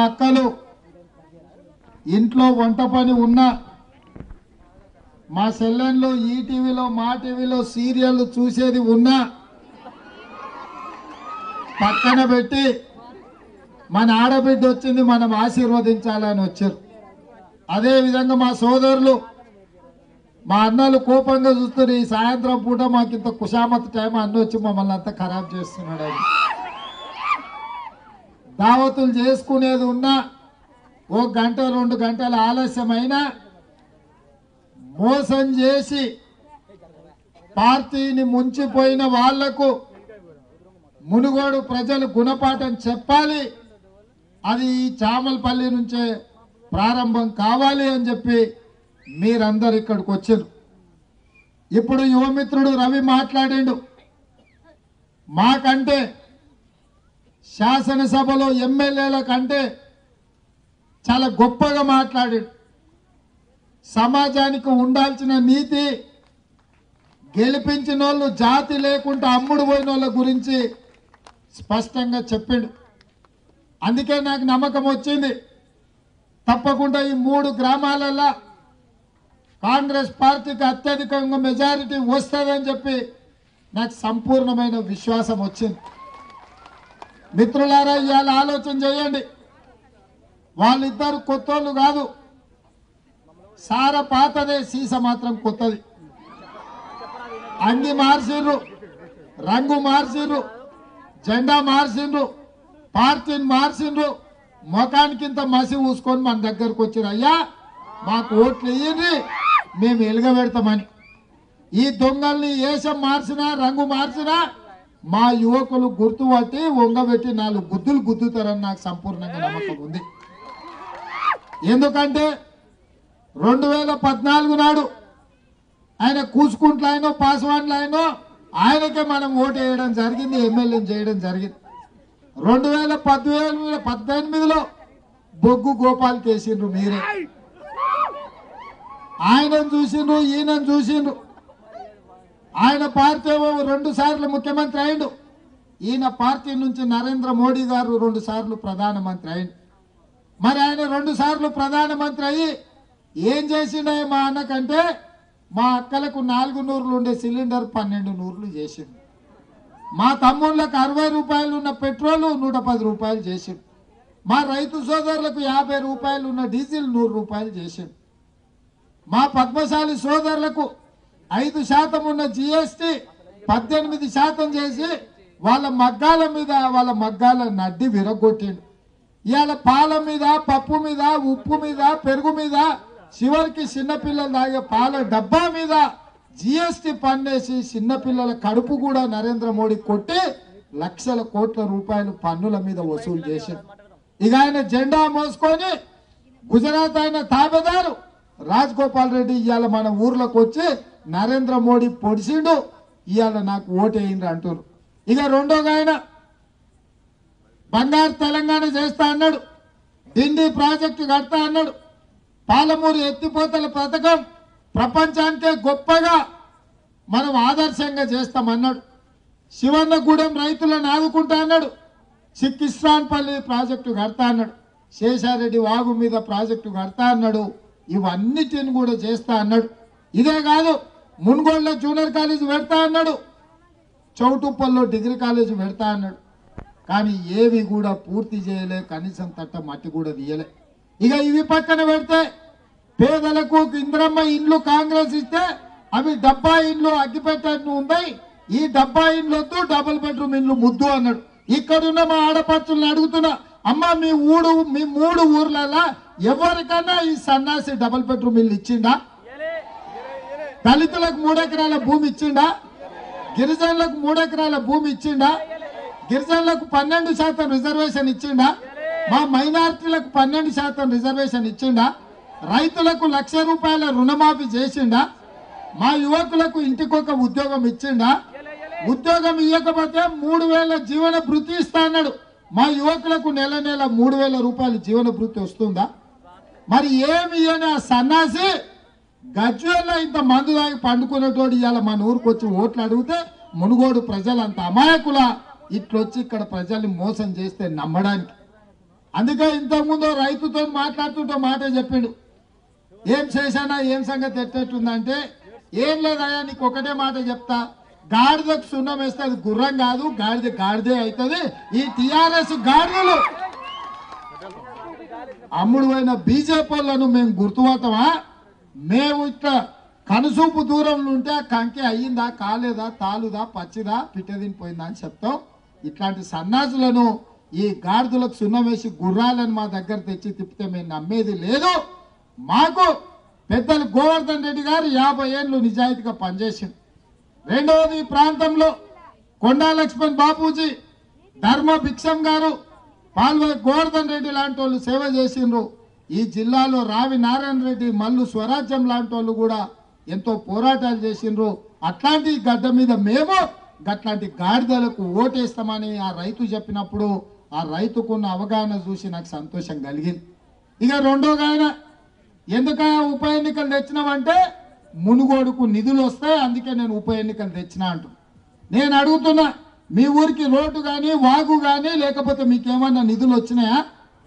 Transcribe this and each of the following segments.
అక్కలు ఇంట్లో వంట పని ఉన్నా మా సెల్లెన్లు ఈ టీవీలో మా టీవీలో సీరియల్ చూసేది ఉన్నా పక్కన పెట్టి మన ఆడబిడ్డ వచ్చింది మనం ఆశీర్వదించాలని వచ్చారు అదే విధంగా మా సోదరులు మా అన్నలు కోపంగా చూస్తారు ఈ సాయంత్రం పూట మాకు ఇంత కుషామత్ టైం అన్న వచ్చి మమ్మల్ని అంతా ఖరాబ్ చేస్తున్నాడు అని దావతులు చేసుకునేది ఉన్నా ఓ గంట రెండు గంటల ఆలస్యమైనా మోసం చేసి పార్టీని ముంచిపోయిన వాళ్లకు మునుగోడు ప్రజలు గుణపాఠం చెప్పాలి అది ఈ చామలపల్లి నుంచే ప్రారంభం కావాలి అని చెప్పి మీరందరు ఇక్కడికి వచ్చారు ఇప్పుడు యువమిత్రుడు రవి మాట్లాడిండు మాకంటే శాసనసభలో ఎమ్మెల్యేల కంటే చాలా గొప్పగా మాట్లాడాడు సమాజానికి ఉండాల్సిన నీతి గెలిపించిన వాళ్ళు జాతి లేకుండా అమ్ముడు పోయిన వాళ్ళ గురించి స్పష్టంగా చెప్పిండు అందుకే నాకు నమ్మకం వచ్చింది తప్పకుండా ఈ మూడు గ్రామాలలో కాంగ్రెస్ పార్టీకి అత్యధికంగా మెజారిటీ వస్తుందని చెప్పి నాకు సంపూర్ణమైన విశ్వాసం వచ్చింది మిత్రులారా ఇవాళ ఆలోచన చేయండి వాళ్ళిద్దరు కొత్తోళ్ళు కాదు సార పాతదే సీస మాత్రం కొత్తది అంగి మార్చిండ్రు రంగు మార్చిండ్రు జెండా మార్చిండ్రు పార్టీని మార్చిండ్రు ముఖానికింత మసి ఊసుకొని మన దగ్గరకు వచ్చిరు అయ్యా మాకు ఓట్లు ఇయ్యండి మేము ఎలుగబెడతామని ఈ దొంగల్ని వేషం మార్చినా రంగు మార్చినా మా యువకులు గుర్తుపట్టి వంగబెట్టి నాలుగు గుద్దులు గుద్దుతారని నాకు సంపూర్ణంగా నమ్మకం ఉంది ఎందుకంటే రెండు వేల పద్నాలుగు నాడు ఆయన కూసుకుంట్లు ఆయనో పాస్వాన్లు ఆయనో ఆయనకే మనం ఓటు వేయడం జరిగింది ఎమ్మెల్యేని చేయడం జరిగింది రెండు వేల పద్వేల పద్దెనిమిదిలో బొగ్గు గోపాల్ కేసిండ్రు మీరే ఆయనను చూసిండ్రు ఈయనను చూసిండ్రు ఆయన పార్టీ ఏమో రెండు సార్లు ముఖ్యమంత్రి అయిండు ఈయన పార్టీ నుంచి నరేంద్ర మోడీ గారు రెండు సార్లు ప్రధానమంత్రి అయిండు మరి ఆయన రెండు సార్లు ప్రధానమంత్రి అయ్యి ఏం చేసిండే మా అన్నకంటే మా అక్కలకు నాలుగు నూరులు ఉండే సిలిండర్ పన్నెండు నూరులు చేసిండు మా తమ్ముళ్ళకు అరవై రూపాయలు ఉన్న పెట్రోల్ నూట పది రూపాయలు చేసిండు మా రైతు సోదరులకు యాభై రూపాయలు ఉన్న డీజిల్ నూరు రూపాయలు చేసిండు మా పద్మశాలి సోదరులకు ఐదు శాతం ఉన్న జిఎస్టి పద్దెనిమిది శాతం చేసి వాళ్ళ మగ్గాల మీద వాళ్ళ మగ్గాల నడ్డి విరగొట్టిండు ఇవాళ పాల మీద పప్పు మీద ఉప్పు మీద పెరుగు మీద చివరికి చిన్నపిల్లలు తాగే పాల డబ్బా మీద జిఎస్టి పన్నేసి చిన్నపిల్లల కడుపు కూడా నరేంద్ర మోడీ కొట్టి లక్షల కోట్ల రూపాయలు పన్నుల మీద వసూలు చేసిండు ఇక ఆయన జెండా మోసుకొని గుజరాత్ ఆయన తాబేదారు రాజ్ గోపాల్ రెడ్డి ఇవాళ మన ఊర్లోకి వచ్చి నరేంద్ర మోడీ పొడిచిండు ఇవాళ నాకు ఓటేయిండ్రు అంటారు ఇక రెండోగా ఆయన బంగారు తెలంగాణ చేస్తా అన్నాడు డిండి ప్రాజెక్టు కడతా అన్నాడు పాలమూరు ఎత్తిపోతల పథకం ప్రపంచానికే గొప్పగా మనం ఆదర్శంగా చేస్తామన్నాడు శివన్నగూడెం రైతులను ఆదుకుంటా అన్నాడు చిక్కిస్రాన్పల్లి ప్రాజెక్టు కడతా అన్నాడు శేషారెడ్డి వాగు మీద ప్రాజెక్టు కడతా అన్నాడు ఇవన్నిటిని కూడా చేస్తా అన్నాడు ఇదే కాదు మున్గోళ్ళ జూనియర్ కాలేజ్ పెడతా అన్నాడు చౌటుప్పల్లో డిగ్రీ కాలేజ్ పెడతా అన్నాడు కానీ ఏవి కూడా పూర్తి చేయలే కనీసం తట్ట మట్టి కూడా తీయలే ఇక ఇవి పక్కన పెడితే పేదలకు ఇంద్రమ్మ ఇండ్లు కాంగ్రెస్ ఇస్తే అవి డబ్బా ఇండ్లు అగ్గిపెట్టను ఉన్నాయి ఈ డబ్బా ఇండ్లు వద్దు డబుల్ బెడ్రూమ్ ఇండ్లు ముద్దు అన్నాడు ఇక్కడున్న మా ఆడపడుచుల్ని అడుగుతున్నా అమ్మ మీ ఊడు మీ మూడు ఊర్లలో ఎవరికైనా ఈ సన్నాసి డబుల్ బెడ్రూమ్ ఇల్లు ఇచ్చిండా దళితులకు మూడెకరాల భూమి ఇచ్చిండా గిరిజనులకు మూడెకరాల భూమి ఇచ్చిండా గిరిజనులకు పన్నెండు శాతం రిజర్వేషన్ ఇచ్చిండా మా మైనారిటీలకు పన్నెండు శాతం రిజర్వేషన్ ఇచ్చిండా రైతులకు లక్ష రూపాయల రుణమాఫీ చేసిండా మా యువకులకు ఇంటికొక ఉద్యోగం ఇచ్చిండా ఉద్యోగం ఇవ్వకపోతే మూడు వేల జీవన భృతి ఇస్తా అన్నాడు మా యువకులకు నెల నెల మూడు వేల రూపాయలు జీవన భృతి వస్తుందా మరి ఏమి ఇయ్యని ఆ సన్నాసి గజ్వేల్లో ఇంత మందు తాగి పండుకునేటోడు ఇవాళ మన ఊరికి వచ్చి ఓట్లు అడిగితే మునుగోడు ప్రజలు అంత అమాయకుల ఇట్లొచ్చి ఇక్కడ ప్రజల్ని మోసం చేస్తే నమ్మడానికి అందుకే ఇంతకుముందు రైతుతో మాట్లాడుతుంటే మాట చెప్పిండు ఏం చేశానా ఏం సంగతి ఎట్టేట్టుందంటే ఏం లేదయ్యా నీకు ఒకటే మాట చెప్తా గాడిదకు సున్నం వేస్తే అది గుర్రం కాదు గాడిద గాడిదే అవుతుంది ఈ టిఆర్ఎస్ గాడిదలు అమ్ముడు అయిన బీజేపీ వాళ్ళను మేము గుర్తుపడతామా మేము ఇట్లా కనుసూపు దూరంలో ఉంటే ఆ కంకి అయ్యిందా కాలేదా తాలుదా పచ్చిదా పిట్టదినిపోయిందా అని చెప్తాం ఇట్లాంటి సన్నాసులను ఈ గాడిదలకు సున్నం వేసి గుర్రాలను మా దగ్గర తెచ్చి తిప్పితే మేము నమ్మేది లేదు మాకు పెద్దలు గోవర్ధన్ రెడ్డి గారు యాభై ఏళ్ళు నిజాయితీగా పనిచేసింది రెండవది ఈ ప్రాంతంలో కొండా లక్ష్మణ్ బాపూజీ ధర్మ భిక్షం గారు పాల్వై గోవర్ధన్ రెడ్డి లాంటి వాళ్ళు సేవ చేసిండ్రు ఈ జిల్లాలో రావి నారాయణ రెడ్డి మల్లు స్వరాజ్యం లాంటి వాళ్ళు కూడా ఎంతో పోరాటాలు చేసిండ్రు అట్లాంటి గడ్డ మీద మేము గట్లాంటి గాడిదలకు ఓటేస్తామని ఆ రైతు చెప్పినప్పుడు ఆ రైతుకున్న అవగాహన చూసి నాకు సంతోషం కలిగింది ఇక రెండోగా ఆయన ఎందుకయ్యా ఉప ఎన్నికలు తెచ్చినావంటే మునుగోడుకు నిధులు వస్తాయి అందుకే నేను ఉప ఎన్నికలు తెచ్చినా అంటు నేను అడుగుతున్నా మీ ఊరికి రోడ్డు కానీ వాగు కానీ లేకపోతే మీకేమన్నా నిధులు వచ్చినాయా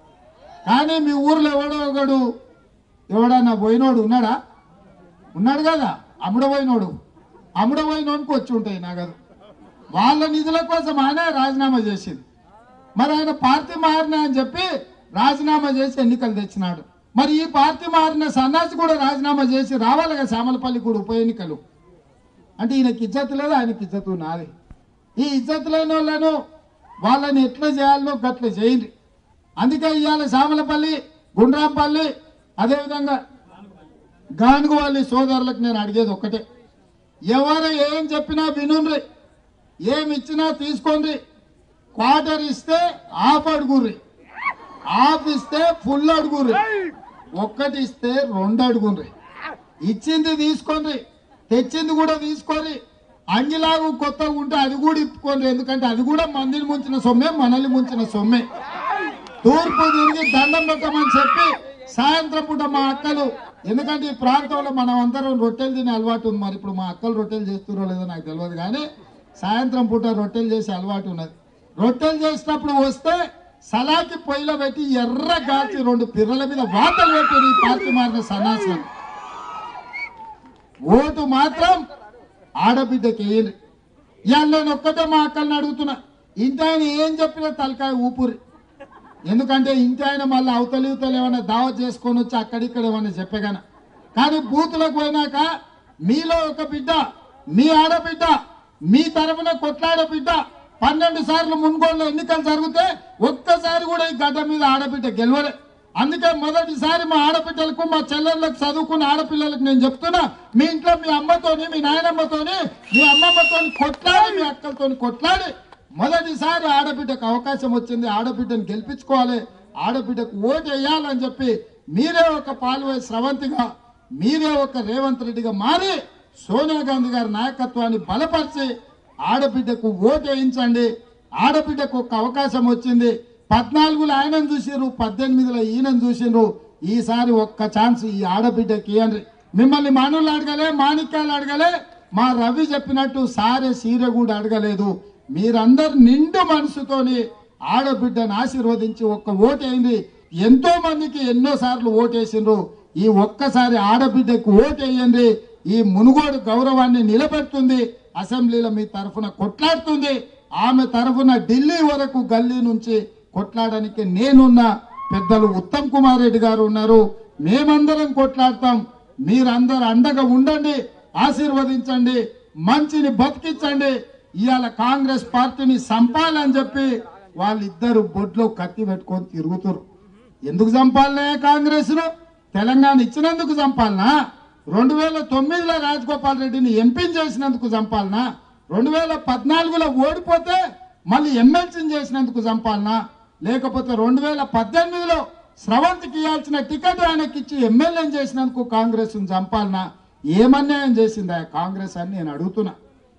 కానీ మీ ఊర్లో ఎవడో ఒకడు ఎవడన్నా పోయినోడు ఉన్నాడా ఉన్నాడు కదా అమ్ముడపోయినోడు అమ్ముడపోయినోనికి వచ్చి ఉంటాయి నగదు వాళ్ళ నిధుల కోసం ఆయన రాజీనామా చేసింది మరి ఆయన పార్టీ మారిన అని చెప్పి రాజీనామా చేసి ఎన్నికలు తెచ్చినాడు మరి ఈ పార్టీ మారిన సన్నాసి కూడా రాజీనామా చేసి రావాలి కదా శ్యామలపల్లి కూడా ఉప ఎన్నికలు అంటే ఈయనకి ఇజ్జత్ లేదు ఆయనకి ఇజ్జతు నాది ఈ ఇజ్జత్ లేని వాళ్ళను వాళ్ళని ఎట్లా చేయాలనో గట్ల చేయండి అందుకే ఇవాళ శ్యామలపల్లి గుండ్రాంపల్లి అదేవిధంగా గానుగువల్లి సోదరులకు నేను అడిగేది ఒక్కటే ఎవరు ఏం చెప్పినా వినుండ్రి ఏమి ఇచ్చినా తీసుకోండి క్వార్టర్ ఇస్తే ఆఫ్ అడుగుర్రి ఆఫ్ ఇస్తే ఫుల్ అడుగుర్రి ఒక్కటి ఇస్తే రెండు అడుగుండ్రి ఇచ్చింది తీసుకోండి తెచ్చింది కూడా తీసుకొని అంగిలాగు కొత్తగా ఉంటే అది కూడా ఇప్పుకోండి ఎందుకంటే అది కూడా మందిని ముంచిన సొమ్మే మనల్ని ముంచిన సొమ్మే తూర్పు తిరిగి దండం పెట్టమని చెప్పి సాయంత్రం పూట మా అక్కలు ఎందుకంటే ఈ ప్రాంతంలో మనం అందరం రొట్టెలు తినే అలవాటు ఉంది మరి ఇప్పుడు మా అక్కలు రొట్టెలు చేస్తున్నారో లేదో నాకు తెలియదు కానీ సాయంత్రం పూట రొట్టెలు చేసే అలవాటు ఉన్నది రొట్టెలు చేసినప్పుడు వస్తే సలాకి పొయ్యిలో పెట్టి ఎర్ర గాల్చి రెండు పిర్రల మీద వాతలు పెట్టి ఈ పార్టీ మారిన సన్నాసం ఓటు మాత్రం ఆడబిడ్డకి వేయండి ఇవాళ నేను ఒక్కటే మా అక్కల్ని అడుగుతున్నా ఇంటి ఆయన ఏం చెప్పినా తలకాయ ఊపురి ఎందుకంటే ఇంటి ఆయన మళ్ళీ అవతలి ఇవతలు ఏమైనా దావత్ చేసుకొని వచ్చి అక్కడిక్కడ ఏమైనా చెప్పగన కానీ బూతులకు పోయినాక మీలో ఒక బిడ్డ మీ ఆడబిడ్డ మీ తరఫున కొట్లాడే బిడ్డ పన్నెండు సార్లు మున్గోళ్ళు ఎన్నికలు జరిగితే ఒక్కసారి కూడా ఈ గడ్డ మీద ఆడబిడ్డ గెలవలే అందుకే మొదటిసారి మా ఆడబిడ్డలకు మా చెల్లెళ్ళకు చదువుకున్న ఆడపిల్లలకు నేను చెప్తున్నా మీ ఇంట్లో మీ అమ్మతోని మీ నాయనమ్మతోని మీ అమ్మమ్మతోని కొట్లాడి మీ అక్కలతోని కొట్లాడి మొదటిసారి ఆడబిడ్డకు అవకాశం వచ్చింది ఆడబిడ్డను గెలిపించుకోవాలి ఆడబిడ్డకు ఓటు వేయాలని చెప్పి మీరే ఒక పాల్వే స్రవంతిగా మీరే ఒక రేవంత్ రెడ్డిగా మారి సోనియా గాంధీ గారి నాయకత్వాన్ని బలపరిచి ఆడబిడ్డకు ఓటు వేయించండి ఆడబిడ్డకు ఒక అవకాశం వచ్చింది పద్నాలుగులో ఆయనను చూసిర్రు పద్దెనిమిదిలో ఈయనను చూసిండ్రు ఈసారి ఒక్క ఛాన్స్ ఈ ఆడబిడ్డకి ఇవ్వండి మిమ్మల్ని మానులు అడగలే మాణిక్యాలు అడగలే మా రవి చెప్పినట్టు సారే సీర కూడా అడగలేదు మీరందరు నిండు మనసుతోని ఆడబిడ్డను ఆశీర్వదించి ఒక్క ఓటేయండి ఎంతో మందికి ఎన్నో సార్లు ఓటేసిండ్రు ఈ ఒక్కసారి ఆడబిడ్డకు ఓటేయండి ఈ మునుగోడు గౌరవాన్ని నిలబెడుతుంది అసెంబ్లీలో మీ తరఫున కొట్లాడుతుంది ఆమె తరఫున ఢిల్లీ వరకు గల్లీ నుంచి కొట్లాడడానికి నేనున్నా పెద్దలు ఉత్తమ్ కుమార్ రెడ్డి గారు ఉన్నారు మేమందరం కొట్లాడతాం మీరందరూ అండగా ఉండండి ఆశీర్వదించండి మంచిని బతికించండి ఇవాళ కాంగ్రెస్ పార్టీని సంపాలని చెప్పి వాళ్ళిద్దరు బొడ్లో కత్తి పెట్టుకొని తిరుగుతారు ఎందుకు చంపాలనే కాంగ్రెస్ ను తెలంగాణ ఇచ్చినందుకు చంపాలనా రెండు వేల తొమ్మిదిలో రాజగోపాల్ రెడ్డిని ఎంపీని చేసినందుకు చంపాలనా రెండు వేల పద్నాలుగులో ఓడిపోతే మళ్ళీ ఎమ్మెల్సీని చేసినందుకు చంపాలనా లేకపోతే రెండు వేల పద్దెనిమిదిలో స్రవంతికి ఇవ్వాల్సిన టికెట్ ఆయనకి ఇచ్చి ఎమ్మెల్యేని చేసినందుకు కాంగ్రెస్ చంపాలనా ఏమన్యాయం చేసిందా కాంగ్రెస్ అని నేను అడుగుతున్నా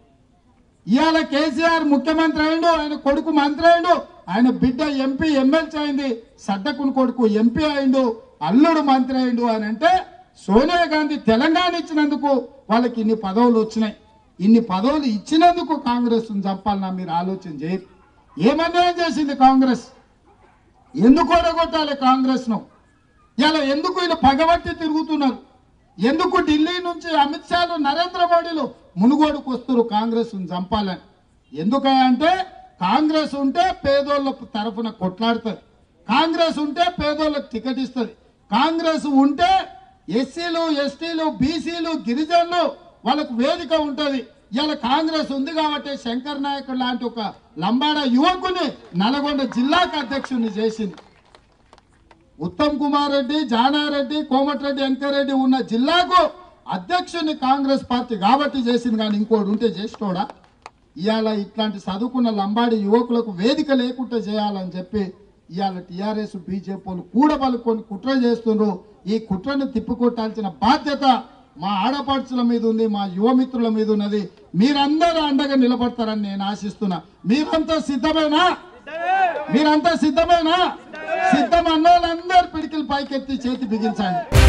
ఇవాళ కేసీఆర్ ముఖ్యమంత్రి అయిండు ఆయన కొడుకు మంత్రి అయిండు ఆయన బిడ్డ ఎంపీ ఎమ్మెల్సీ అయింది సడ్డకుని కొడుకు ఎంపీ అయిండు అల్లుడు మంత్రి అయిండు అని అంటే సోనియా గాంధీ తెలంగాణ ఇచ్చినందుకు వాళ్ళకి ఇన్ని పదవులు వచ్చినాయి ఇన్ని పదవులు ఇచ్చినందుకు కాంగ్రెస్ చంపాలన్నా మీరు ఆలోచన చేయరు ఏమన్యాయం చేసింది కాంగ్రెస్ ఎందుకు ఓడగొట్టాలి కాంగ్రెస్ ను ఇలా ఎందుకు వీళ్ళు పగబట్టి తిరుగుతున్నారు ఎందుకు ఢిల్లీ నుంచి అమిత్ షాలు నరేంద్ర మోడీలు మునుగోడుకు వస్తారు కాంగ్రెస్ చంపాలని ఎందుకంటే కాంగ్రెస్ ఉంటే పేదోళ్ళ తరఫున కొట్లాడుతుంది కాంగ్రెస్ ఉంటే పేదోళ్ళకి టికెట్ ఇస్తుంది కాంగ్రెస్ ఉంటే ఎస్సీలు ఎస్టీలు బీసీలు గిరిజనులు వాళ్ళకు వేదిక ఉంటది ఇలా కాంగ్రెస్ ఉంది కాబట్టి శంకర్ నాయక్ లాంటి ఒక లంబాడ యువకుని నల్గొండ జిల్లాకు అధ్యక్షుడిని చేసింది ఉత్తమ్ కుమార్ రెడ్డి జానారెడ్డి కోమటిరెడ్డి వెంకరెడ్డి ఉన్న జిల్లాకు అధ్యక్షుని కాంగ్రెస్ పార్టీ కాబట్టి చేసింది కానీ ఇంకోటి ఉంటే చేసినోడా ఇవాళ ఇట్లాంటి చదువుకున్న లంబాడి యువకులకు వేదిక లేకుండా చేయాలని చెప్పి ఇవాళ టిఆర్ఎస్ బీజేపీ వాళ్ళు కూడబలుకొని కుట్ర చేస్తుండ్రు ఈ కుట్రను తిప్పికొట్టాల్సిన బాధ్యత మా ఆడపడుచుల మీద ఉంది మా యువమిత్రుల మీద ఉన్నది మీరందరూ అండగా నిలబడతారని నేను ఆశిస్తున్నా మీరంతా సిద్ధమేనా మీరంతా సిద్ధమేనా సిద్ధం అన్నోళ్ళందరూ పిడికిలు పైకెత్తి చేతి బిగించండి